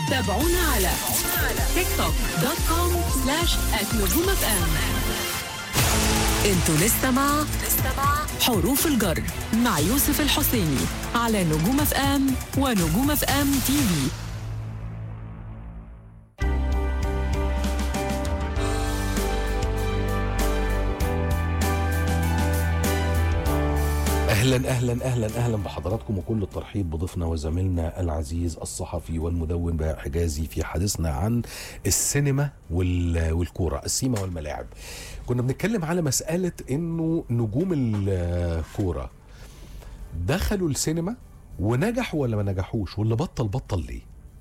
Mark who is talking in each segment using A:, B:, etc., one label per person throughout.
A: تابعونا على تيك توك دوت كوم سلاش نجوم اف ام انتوا لسه مع حروف الجر مع يوسف الحسيني على نجوم اف ام ونجوم اف ام تي في
B: اهلا اهلا اهلا اهلا بحضراتكم وكل الترحيب بضيفنا وزميلنا العزيز الصحفي والمدون بهاء حجازي في حديثنا عن السينما وال- والكوره السيما والملاعب كنا بنتكلم على مساله انه نجوم الكوره دخلوا السينما ونجحوا ولا ما نجحوش واللي بطل بطل ليه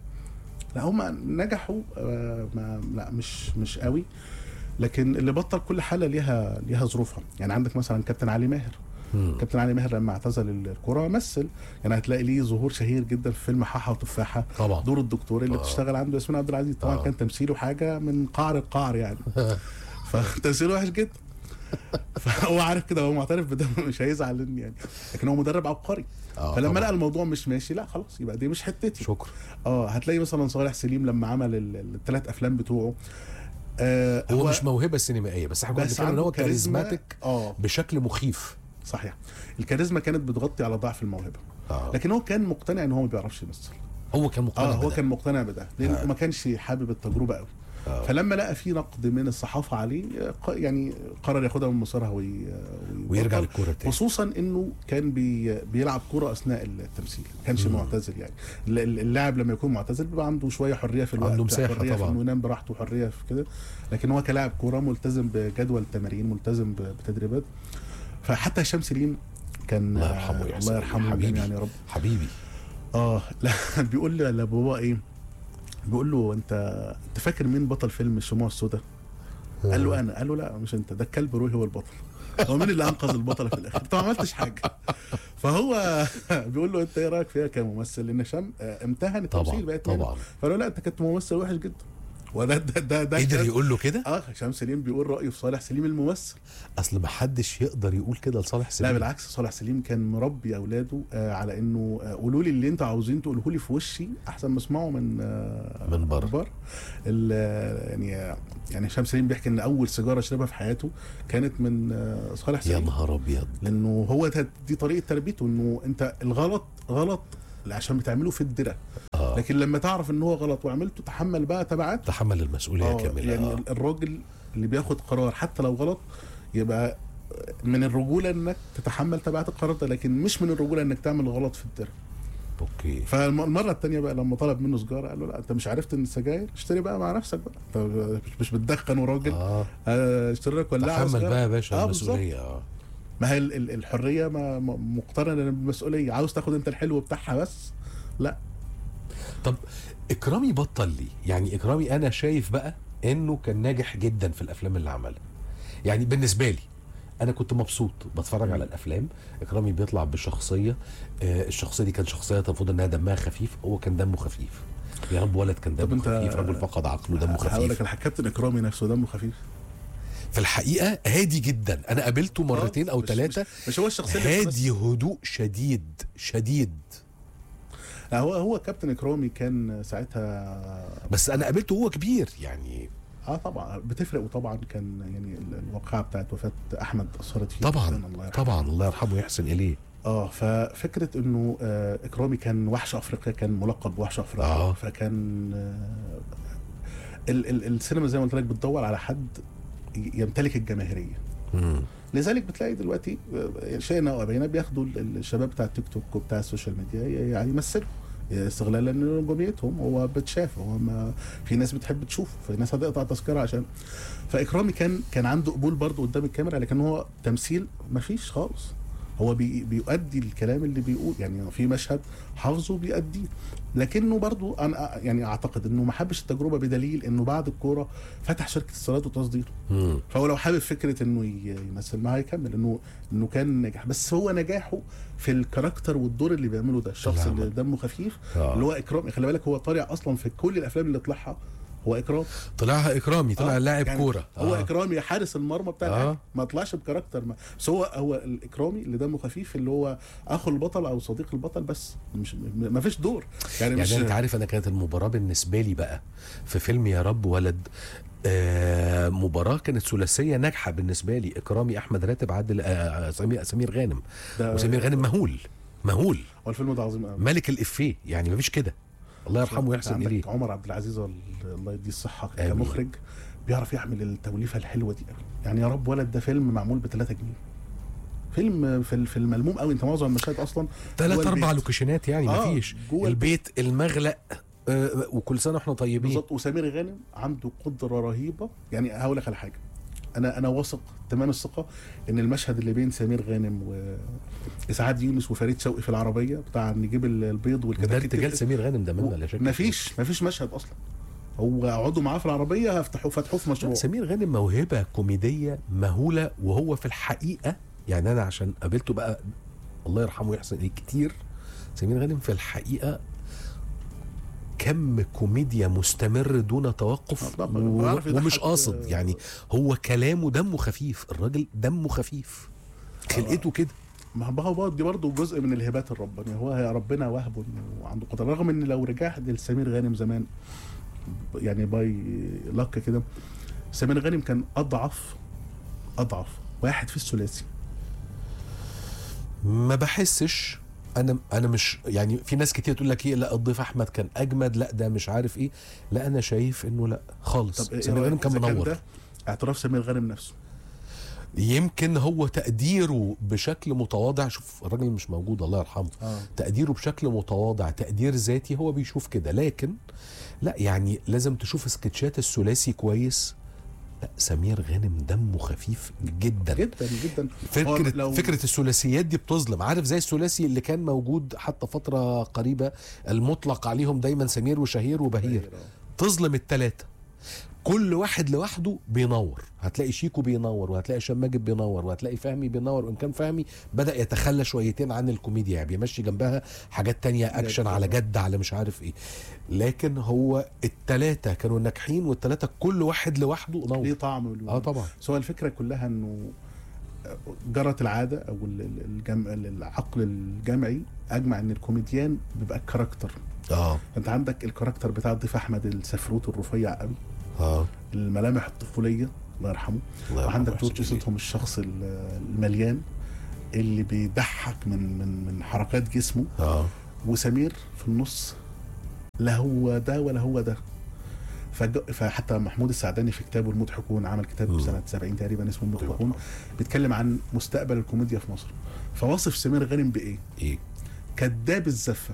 C: لا هم نجحوا آه، ما لا مش مش قوي لكن اللي بطل كل حاله ليها ليها ظروفها يعني عندك مثلا كابتن علي ماهر
B: مم.
C: كابتن علي ماهر لما اعتزل الكوره مثل يعني هتلاقي ليه ظهور شهير جدا في فيلم حاحه وتفاحه
B: طبعا
C: دور الدكتور اللي
B: آه.
C: بتشتغل عنده ياسمين عبد العزيز طبعا
B: آه.
C: كان تمثيله حاجه من قعر القعر يعني فتمثيله وحش جدا فهو عارف كده هو معترف بده مش هيزعل إن يعني لكن هو مدرب عبقري
B: آه،
C: فلما
B: طبعاً.
C: لقى الموضوع مش ماشي لا خلاص يبقى دي مش حتتي
B: شكرا
C: اه هتلاقي مثلا صالح سليم لما عمل الثلاث افلام بتوعه آه
B: هو, مش موهبه سينمائيه بس احنا كنا
C: بس
B: بنتكلم ان
C: عنده
B: هو
C: كاريزما-
B: كاريزماتيك
C: اه
B: بشكل مخيف
C: صحيح الكاريزما كانت بتغطي على ضعف الموهبه
B: آه.
C: لكن هو كان مقتنع ان هو ما بيعرفش يمثل
B: هو كان مقتنع
C: اه هو
B: بده.
C: كان مقتنع بده لانه
B: آه.
C: ما كانش حابب التجربه قوي
B: آه.
C: فلما لقى في نقد من الصحافه عليه آه، ق- يعني قرر ياخدها من مسارها وي... وي-
B: ويرجع
C: ويبطل.
B: للكوره تاني
C: خصوصا انه كان بي... بيلعب كرة اثناء التمثيل ما كانش معتزل يعني ال- ال- اللاعب لما يكون معتزل بيبقى عنده شويه حريه في الوقت
B: عنده مساحة
C: حريه
B: طبعاً.
C: في انه ينام براحته حريه في كده لكن هو كلاعب كوره ملتزم بجدول تمارين ملتزم ب- بتدريبات فحتى هشام سليم كان
B: الله يرحمه
C: آه،
B: ويحسن
C: الله يرحمه
B: حبيبي.
C: جميعا يا رب
B: حبيبي
C: اه لا بيقول لي لبابا ايه بيقول له انت انت فاكر مين بطل فيلم الشموع السوداء قال له انا قال له لا مش انت ده الكلب روحي هو البطل هو مين اللي انقذ البطله في الاخر انت ما عملتش حاجه فهو بيقول له انت ايه رايك فيها كممثل لان هشام آه، امتهن التمثيل
B: طبعا
C: بقت منه.
B: طبعا
C: فقال له لا انت كنت ممثل وحش جدا وده ده ده, ده
B: قدر
C: هشام-
B: يقول له كده
C: اه هشام سليم بيقول رايه في صالح سليم الممثل
B: اصل ما حدش يقدر يقول كده لصالح
C: لا
B: سليم
C: بالعكس صالح سليم كان مربي اولاده آه على انه آه، قولوا لي اللي انتوا عاوزين تقولوه لي في وشي احسن ما اسمعه من آه
B: من بره.
C: بره ال- آه، يعني آه، يعني هشام سليم بيحكي ان اول سيجاره شربها في حياته كانت من آه صالح
B: يا
C: سليم
B: نهار ابيض
C: لانه هو ده- دي طريقه تربيته انه انت الغلط غلط عشان بتعمله في الدره
B: اه
C: لكن لما تعرف ان هو غلط وعملته تحمل بقى تبعات
B: تحمل المسؤوليه
C: آه،
B: كامله
C: يعني
B: آه.
C: الراجل اللي بياخد قرار حتى لو غلط يبقى من الرجوله انك تتحمل تبعات القرار ده لكن مش من الرجوله انك تعمل غلط في الدرع
B: اوكي
C: فالمره الثانيه بقى لما طلب منه سجاره قال له لا انت مش عرفت ان السجاير اشتري بقى مع نفسك بقى انت مش- مش بتدخن وراجل
B: اه
C: آه، اشتري لك ولاعه
B: تحمل
C: وسجارة.
B: بقى يا باشا
C: آه،
B: المسؤوليه اه
C: ما هي ال- ال- الحريه ما ما- مقترنه بالمسؤوليه عاوز تاخد انت الحلو بتاعها بس لا
B: طب اكرامي بطل ليه يعني اكرامي انا شايف بقى انه كان ناجح جدا في الافلام اللي عملها يعني بالنسبه لي انا كنت مبسوط بتفرج على الافلام اكرامي بيطلع بشخصيه آه الشخصيه دي كانت شخصيه المفروض انها دمها خفيف هو كان دمه خفيف يا رب ولد كان
C: طب
B: دمه
C: أنت-
B: خفيف رجل فقد عقله دمه
C: هقول
B: خفيف
C: لك الكابتن اكرامي نفسه دمه خفيف
B: في الحقيقه هادي جدا انا قابلته مرتين او
C: مش-
B: ثلاثه
C: مش, مش هو الشخصيه اللي
B: هادي هدوء شديد شديد
C: لا، هو هو كابتن اكرامي كان ساعتها
B: بس انا قابلته وهو كبير يعني
C: اه طبعا بتفرق وطبعا كان يعني ال- الواقعه بتاعت وفاه احمد اثرت فيه
B: طبعا
C: جداً، الله يرحمه.
B: طبعا الله يرحمه ويحسن اليه
C: اه ففكره انه آه اكرامي كان وحش افريقيا كان ملقب بوحش افريقيا
B: آه.
C: فكان آه ال ال السينما زي ما قلت لك بتدور على حد ي- يمتلك الجماهيريه
B: مم.
C: لذلك بتلاقي دلوقتي آه، شئنا او ابينا بياخدوا ال- الشباب بتاع التيك توك وبتاع السوشيال ميديا ي- يعني يمثلوا استغلالا لنجوميتهم هو بتشاف هو ما في ناس بتحب تشوفه في ناس هتقطع تذكره عشان فاكرامي كان كان عنده قبول برضه قدام الكاميرا لكن هو تمثيل ما فيش خالص هو بي بيؤدي الكلام اللي بيقول يعني في مشهد حافظه بيأديه لكنه برضو انا يعني اعتقد انه ما حبش التجربه بدليل انه بعد الكوره فتح شركه اتصالات وتصدير
B: مم.
C: فهو لو حابب فكره انه ي- يمثل معاه يكمل انه انه كان ناجح بس هو نجاحه في الكاركتر والدور اللي بيعمله ده الشخص
B: العمل.
C: اللي دمه خفيف
B: آه.
C: اللي هو اكرام خلي بالك هو طالع اصلا في كل الافلام اللي طلعها هو اكرام
B: طلعها اكرامي طلع
C: آه،
B: لاعب
C: يعني
B: كوره
C: هو
B: آه.
C: اكرامي حارس المرمى بتاع
B: آه.
C: الأهلي. ما طلعش بكاركتر ما بس هو هو الاكرامي اللي دمه خفيف اللي هو اخو البطل او صديق البطل بس مش ما فيش دور يعني, مش
B: يعني انت عارف انا كانت المباراه بالنسبه لي بقى في فيلم يا رب ولد آه مباراه كانت ثلاثيه ناجحه بالنسبه لي اكرامي احمد راتب عادل آه سمير سمير غانم
C: ده-
B: وسمير غانم مهول مهول
C: هو الفيلم ده عظيم قوي
B: ملك الافيه يعني مفيش كده الله يرحمه ويحسن
C: عندك
B: اليه
C: عمر عبد العزيز وال- الله يديه الصحه
B: آمين.
C: كمخرج بيعرف يعمل التوليفه الحلوه دي قوي يعني يا رب ولد ده فيلم معمول ب 3 جنيه فيلم في في الملموم قوي انت معظم المشاهد اصلا
B: ثلاث
C: جوه
B: اربع
C: البيت.
B: لوكيشنات يعني
C: آه،
B: مفيش
C: جوه
B: البيت المغلق آه وكل سنه واحنا طيبين
C: بالظبط وسمير غانم عنده قدره رهيبه يعني هقول لك على حاجه انا انا واثق تمام الثقه ان المشهد اللي بين سمير غانم واسعاد يونس وفريد شوقي في العربيه بتاع نجيب البيض
B: ده
C: والكتاكيت
B: ارتجال سمير غانم ده منا لا شك
C: مفيش مفيش مشهد اصلا هو اقعدوا معاه في العربيه هفتحوا فتحوه في مشروع
B: سمير غانم موهبه كوميديه مهوله وهو في الحقيقه يعني انا عشان قابلته بقى الله يرحمه ويحسن اليه كتير سمير غانم في الحقيقه كم كوميديا مستمر دون توقف
C: آه، طبعاً.
B: و-
C: بيعرف يضحك،
B: ومش قاصد
C: آه.
B: يعني هو كلامه دمه خفيف الراجل دمه خفيف خلقته كده
C: ما هو برضه دي برضه جزء من الهبات الربانيه هو يا ربنا وهبه انه عنده قدره رغم ان لو رجعت لسمير غانم زمان يعني باي لك كده سمير غانم كان اضعف اضعف واحد في الثلاثي
B: ما بحسش انا انا مش يعني في ناس كتير تقول لك ايه لا الضيف احمد كان اجمد لا ده مش عارف ايه لا انا شايف انه لا خالص
C: طب إيه
B: سمير غانم
C: رأيك
B: كان
C: إذا
B: منور
C: ده اعتراف سمير غانم نفسه
B: يمكن هو تقديره بشكل متواضع شوف الراجل مش موجود الله يرحمه
C: اه
B: تقديره بشكل متواضع تقدير ذاتي هو بيشوف كده لكن لا يعني لازم تشوف سكتشات الثلاثي كويس لا سمير غانم دمه خفيف جدا
C: جدا جدا هو
B: فكرة
C: لو-
B: فكرة الثلاثيات دي بتظلم عارف زي الثلاثي اللي كان موجود حتى فترة قريبة المطلق عليهم دايما سمير وشهير وبهير تظلم التلاتة كل واحد لوحده بينور هتلاقي شيكو بينور وهتلاقي هشام ماجد بينور وهتلاقي فهمي بينور وان كان فهمي بدا يتخلى شويتين عن الكوميديا يعني بيمشي جنبها حاجات تانية اكشن على جد على مش عارف ايه لكن هو التلاتة كانوا ناجحين والتلاتة كل واحد لوحده
C: ليه
B: نور
C: طعم وليه
B: اه طبعا
C: بس هو الفكره كلها انه جرت العاده او ال- ال- الجم... العقل الجمعي اجمع ان الكوميديان بيبقى كاركتر
B: اه
C: انت عندك الكاركتر بتاع الضيف احمد السفروت الرفيع قوي
B: اه
C: الملامح الطفوليه الله يرحمه
B: الله يرحمه
C: وعندك
B: ويحسن
C: جورج
B: إليه.
C: صوتهم الشخص ال- المليان اللي بيضحك من من من حركات جسمه
B: اه
C: وسمير في النص لا هو ده ولا هو ده فج... فحتى محمود السعداني في كتابه المضحكون عمل كتاب
B: مم.
C: سنه 70 تقريبا اسمه المضحكون بيتكلم عن مستقبل الكوميديا في مصر فواصف سمير غانم بايه؟
B: ايه
C: كذاب الزفه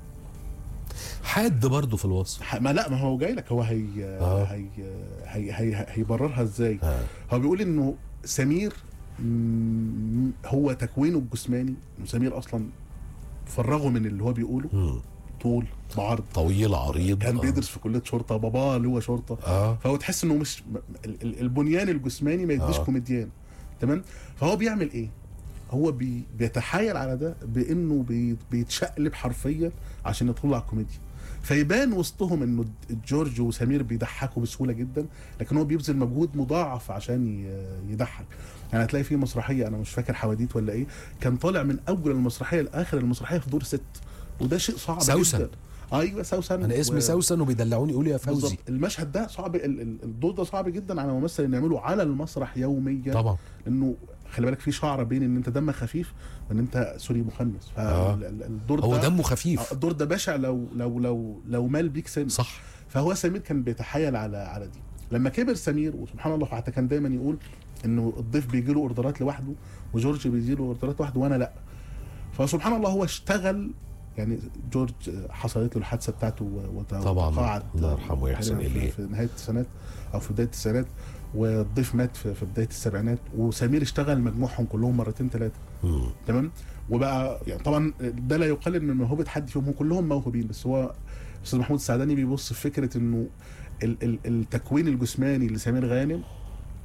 B: حاد برضه في الوصف
C: ح- ما لا ما هو جاي لك هو هي
B: آه.
C: هي هي هي هيبررها ازاي؟
B: آه.
C: هو بيقول انه سمير مم، هو تكوينه الجسماني سمير اصلا فرغه من اللي هو بيقوله
B: مم.
C: طول بعرض
B: طويل عريض
C: كان
B: آه.
C: بيدرس في كليه شرطه باباه اللي هو شرطه
B: اه
C: فهو تحس انه مش م- ال- ال- البنيان الجسماني ما يديش
B: آه.
C: كوميديان تمام فهو بيعمل ايه هو بي بيتحايل على ده بانه بي بيتشقلب حرفيا عشان يطلع كوميديا فيبان وسطهم انه جورج وسمير بيضحكوا بسهوله جدا لكن هو بيبذل مجهود مضاعف عشان ي- يضحك يعني هتلاقي في مسرحيه انا مش فاكر حواديت ولا ايه كان طالع من اول المسرحيه لاخر المسرحيه في دور ست وده شيء صعب
B: سوسن.
C: جدا ايوه سوسن
B: انا اسمي
C: و-
B: سوسن وبيدلعوني يقولوا يا فوزي
C: بالظبط المشهد ده صعب ال- ال- الدور ده صعب جدا على ممثل انه يعمله على المسرح يوميا
B: طبعا
C: لانه خلي بالك في شعره بين ان انت دمك خفيف وان انت سوري مخنث
B: آه.
C: فالدور
B: هو
C: ده
B: دمه
C: آه،
B: خفيف
C: الدور ده بشع لو لو لو لو مال بيك سن
B: صح
C: فهو سمير كان بيتحايل على على دي لما كبر سمير وسبحان الله حتى كان دايما يقول انه الضيف بيجي له اوردرات لوحده وجورج بيجي له اوردرات لوحده وانا لا فسبحان الله هو اشتغل يعني جورج حصلت له الحادثه بتاعته و- وت-
B: طبعاً.
C: وتقاعد
B: الله يرحمه ويحسن
C: تقريباً في-
B: إليه.
C: في نهايه التسعينات او في بدايه التسعينات والضيف مات في في بدايه السبعينات وسمير اشتغل مجموعهم كلهم مرتين ثلاثه
B: مم.
C: تمام وبقى يعني طبعا ده لا يقلل من موهبه حد فيهم هم كلهم موهوبين بس هو استاذ محمود السعداني بيبص في فكره انه ال ال التكوين الجسماني لسمير غانم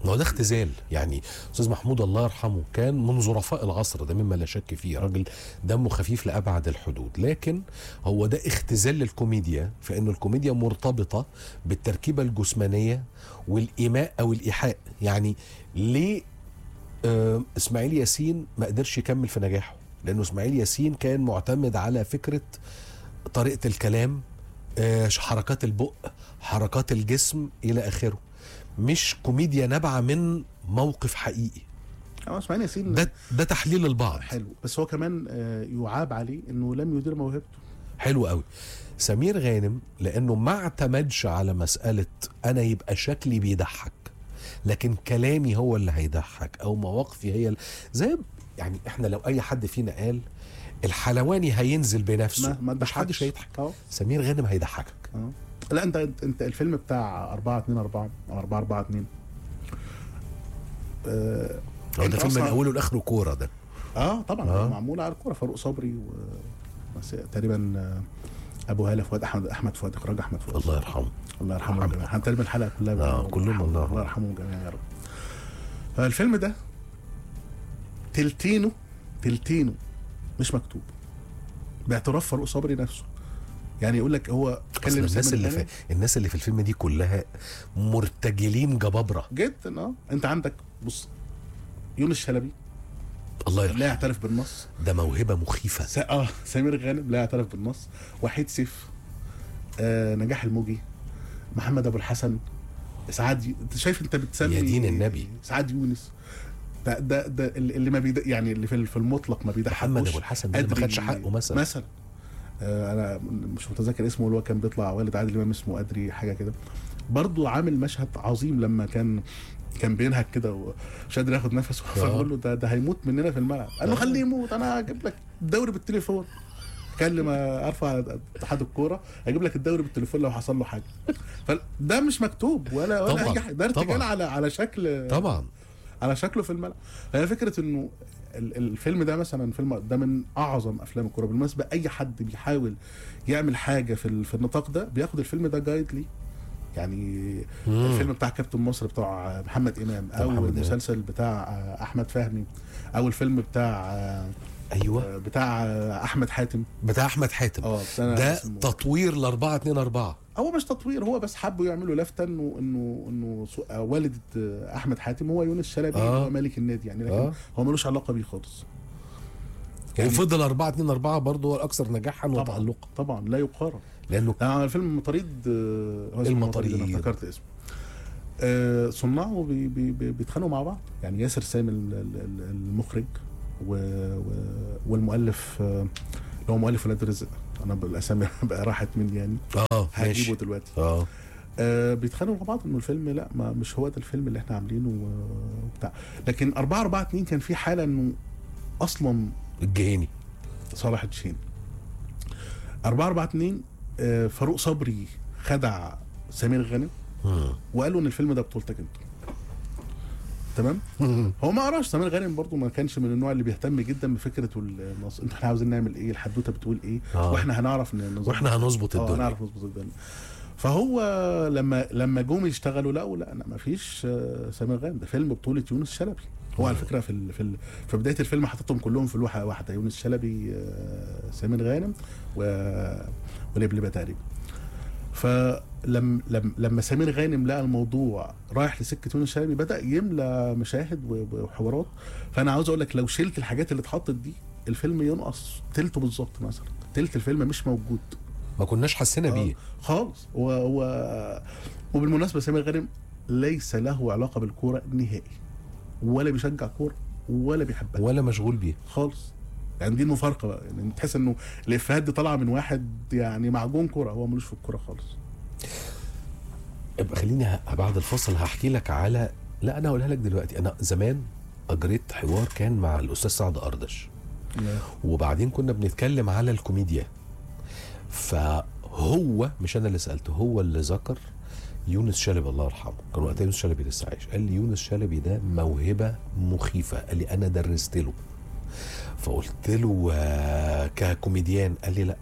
B: ما هو ده اختزال يعني استاذ محمود الله يرحمه كان من ظرفاء العصر ده مما لا شك فيه راجل دمه خفيف لابعد الحدود لكن هو ده اختزال للكوميديا فان الكوميديا مرتبطه بالتركيبه الجسمانيه والايماء او الايحاء يعني ليه آه اسماعيل ياسين ما قدرش يكمل في نجاحه لانه اسماعيل ياسين كان معتمد على فكره طريقه الكلام آه حركات البق حركات الجسم الى اخره مش كوميديا نابعه من موقف حقيقي
C: اه اسماعيل ياسين
B: ده ده تحليل البعض
C: حلو بس هو كمان آه، يعاب عليه انه لم يدير موهبته
B: حلو قوي سمير غانم لانه ما اعتمدش على مساله انا يبقى شكلي بيضحك لكن كلامي هو اللي هيضحك او مواقفي هي ال- زي يعني احنا لو اي حد فينا قال الحلواني هينزل بنفسه
C: ما ما
B: مش حدش
C: تضحكش.
B: هيضحك
C: اه
B: سمير غانم هيضحكك
C: اه لا انت انت الفيلم بتاع 4 2 4 او 4 4 2 آه
B: هو
C: انت
B: ده فيلم من
C: أصلاً-
B: اوله لاخره كوره ده
C: اه طبعا
B: آه.
C: آه. معمول على الكوره فاروق صبري و بس تقريبا آه، ابو هاله فؤاد احمد احمد فؤاد اخراج احمد فؤاد
B: الله يرحمه
C: الله يرحمهم
B: يرحمه.
C: جميعا احنا تقريبا الحلقه كلها
B: آه،
C: بنقول
B: كلهم
C: يرحمهم.
B: الله
C: الله يرحمهم جميعا يا رب فالفيلم ده تلتينه تلتينه مش مكتوب باعتراف فاروق صبري نفسه يعني يقول لك هو
B: اصل
C: كلم
B: الناس
C: سامر
B: اللي
C: غانم.
B: في الناس اللي في الفيلم دي كلها مرتجلين جبابره
C: جدا اه انت عندك بص يونس شلبي
B: الله
C: لا
B: يرحمه
C: يعترف بالنص
B: ده موهبه مخيفه
C: س... اه سمير غانم لا يعترف بالنص وحيد سيف آه نجاح الموجي محمد ابو الحسن سعاد ي- انت شايف انت بتسمي
B: يا دين النبي.
C: سعاد يونس ده ده ده اللي اللي ما بيد... يعني اللي في في المطلق ما بيضحكوش
B: محمد ابو الحسن ده اللي ما
C: أدري-
B: خدش حقه مثلا
C: مثلا آه انا مش متذكر اسمه اللي هو كان بيطلع والد عادل امام اسمه ادري حاجه كده برضه عامل مشهد عظيم لما كان كان بينهك كده ومش قادر ياخد نفسه فبقول له ده ده هيموت مننا في الملعب قال له
B: آه.
C: خليه يموت انا هجيب لك الدوري بالتليفون كلم ارفع اتحاد الكوره هجيب لك الدوري بالتليفون لو حصل له حاجه فده مش مكتوب ولا ولا
B: طبعاً،
C: اي حاجه ده ارتجال
B: طبعاً.
C: على على شكل
B: طبعا
C: على شكله في الملعب هي فكره انه ال- الفيلم ده مثلا فيلم ده من اعظم افلام الكوره بالمناسبه اي حد بيحاول يعمل حاجه في ال- في النطاق ده بياخد الفيلم ده جايد ليه يعني
B: مم.
C: الفيلم بتاع كابتن مصر بتاع محمد امام
B: بتاع
C: او
B: محمد إمام.
C: المسلسل بتاع احمد فهمي او الفيلم بتاع
B: ايوه
C: بتاع احمد حاتم
B: بتاع احمد حاتم
C: اه بس أنا
B: ده
C: اسمه-
B: تطوير ل 4 2 4
C: هو مش تطوير هو بس حبوا يعملوا لفته انه انه انه سو- آه، والد آه، احمد حاتم هو يونس شلبي
B: آه.
C: اللي هو ملك النادي يعني لكن
B: آه.
C: هو ملوش علاقه بيه خالص يعني-
B: وفضل 4 2 4 برضه هو الاكثر نجاحا
C: طبعا
B: وتالقا
C: طبعا لا يقارن
B: لانه
C: ده على فيلم مطاريد آه، هو اسمه
B: المطاريد.
C: انا افتكرت اسمه آه، صناعه بي بي بي بيتخانقوا مع بعض يعني ياسر سامي ال- ال- ال- المخرج و و والمؤلف آه، اللي هو مؤلف ولاد رزق انا بالاسامي بقى راحت مني يعني
B: اه ماشي
C: هجيبه دلوقتي
B: اه
C: آه بيتخانقوا مع بعض انه الفيلم لا ما مش هو ده الفيلم اللي احنا عاملينه و- وبتاع لكن 4 4 2 كان في حاله انه اصلا
B: الجهيني
C: صلاح الدين 4 4 2 آه فاروق صبري خدع سمير غانم
B: مم.
C: وقالوا ان الفيلم ده بطولتك انت تمام هو ما قراش سمير غانم برضو ما كانش من النوع اللي بيهتم جدا بفكره النص انتوا احنا عاوزين نعمل ايه الحدوته بتقول ايه
B: آه.
C: واحنا هنعرف ن- نظبط
B: واحنا هنظبط
C: اه
B: الدنيا
C: نعرف نظبط الدنيا فهو لما لما جم يشتغلوا لقوا لا انا ما فيش آه، سمير غانم ده فيلم بطوله يونس شلبي هو على فكره في ال في ال في بدايه الفيلم حطيتهم كلهم في لوحه واحده يونس شلبي آه، سمير غانم و ولبلبه تقريبا فلما لما لما سمير غانم لقى الموضوع رايح لسكه يونس شلبي بدا يملى مشاهد و- وحوارات فانا عاوز اقول لك لو شلت الحاجات اللي اتحطت دي الفيلم ينقص تلته بالظبط مثلا تلت الفيلم مش موجود
B: ما كناش حسينا بيه
C: آه، خالص و... و... وبالمناسبه سمير غانم ليس له علاقه بالكوره نهائي ولا بيشجع كوره ولا بيحبها
B: ولا مشغول بيه
C: خالص يعني دي المفارقه بقى يعني تحس انه الافيهات دي طالعه من واحد يعني معجون كوره هو ملوش في الكوره خالص
B: ابقى خليني ه- بعد الفصل هحكي لك على لا انا هقولها لك دلوقتي انا زمان اجريت حوار كان مع الاستاذ سعد اردش وبعدين كنا بنتكلم على الكوميديا فهو مش انا اللي سالته هو اللي ذكر يونس شلبي الله يرحمه كان وقتها يونس شلبي لسه عايش قال لي يونس شلبي ده موهبه مخيفه قال لي انا درست له فقلت له آه، ككوميديان قال لي لا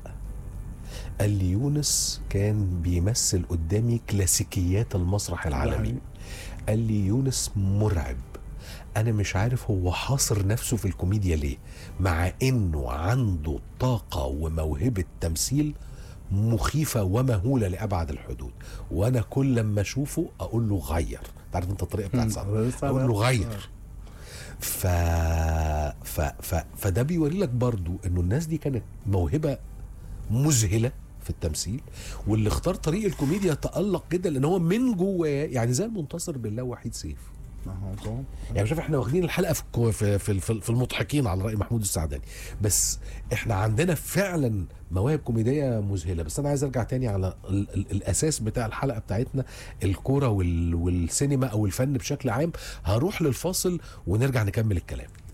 B: قال لي يونس كان بيمثل قدامي كلاسيكيات المسرح العالمي قال لي يونس مرعب انا مش عارف هو حاصر نفسه في الكوميديا ليه مع انه عنده طاقه وموهبه تمثيل مخيفه ومهوله لابعد الحدود وانا كل لما اشوفه اقول له غير تعرف انت الطريقه بتاعت
C: مم.
B: سعد اقول له غير ف... ف... ف... فده بيوري لك برضو انه الناس دي كانت موهبه مذهله في التمثيل واللي اختار طريق الكوميديا تألق جدا لان هو من جواه يعني زي المنتصر بالله وحيد سيف
C: ما هو طبعاً.
B: يعني شوف احنا واخدين الحلقه في الكو- في في, في, في المضحكين على راي محمود السعداني بس احنا عندنا فعلا مواهب كوميديه مذهله بس انا عايز ارجع تاني على ال ال الاساس بتاع الحلقه بتاعتنا الكوره وال والسينما او الفن بشكل عام هروح للفاصل ونرجع نكمل الكلام